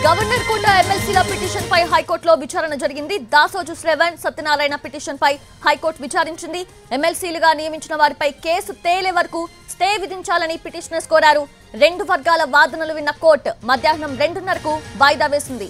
governor కోట ఎమ్మెల్సీల petition పై హైకోర్టులో విచారణ జరిగింది దాసోజు శ్రవణ్ సత్యనారాయణ పిటిషన్ పై హైకోర్టు విచారించింది ఎమ్మెల్సీలుగా నియమించిన వారిపై కేసు తేలే వరకు స్టే విధించాలని పిటిషనర్స్ కోరారు రెండు వర్గాల వాదనలు విన్న కోర్టు మధ్యాహ్నం రెండున్నరకు వాయిదా వేసింది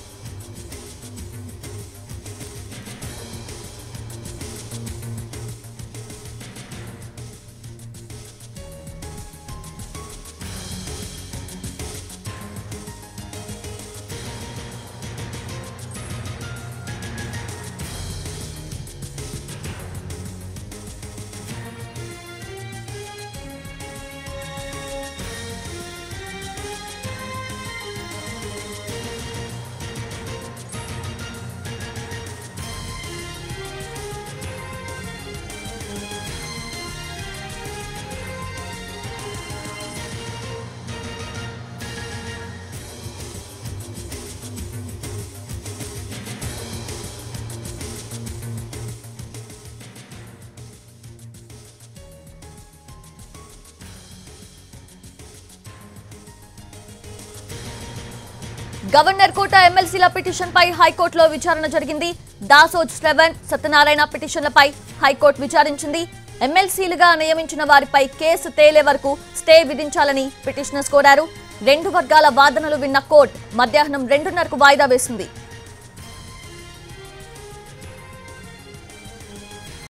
గవర్నర్ కోట ఎమ్మెల్సీల పిటిషన్ పై హైకోర్టులో విచారణ జరిగింది దాసోజ్ శ్రవణ్ సత్యనారాయణ పిటిషన్లపై హైకోర్టు విచారించింది ఎమ్మెల్సీలుగా నియమించిన వారిపై కేసు తేలే వరకు స్టే విధించాలని పిటిషనర్స్ కోరారు రెండు వర్గాల వాదనలు విన్న కోర్టు మధ్యాహ్నం రెండున్నరకు వాయిదా వేసింది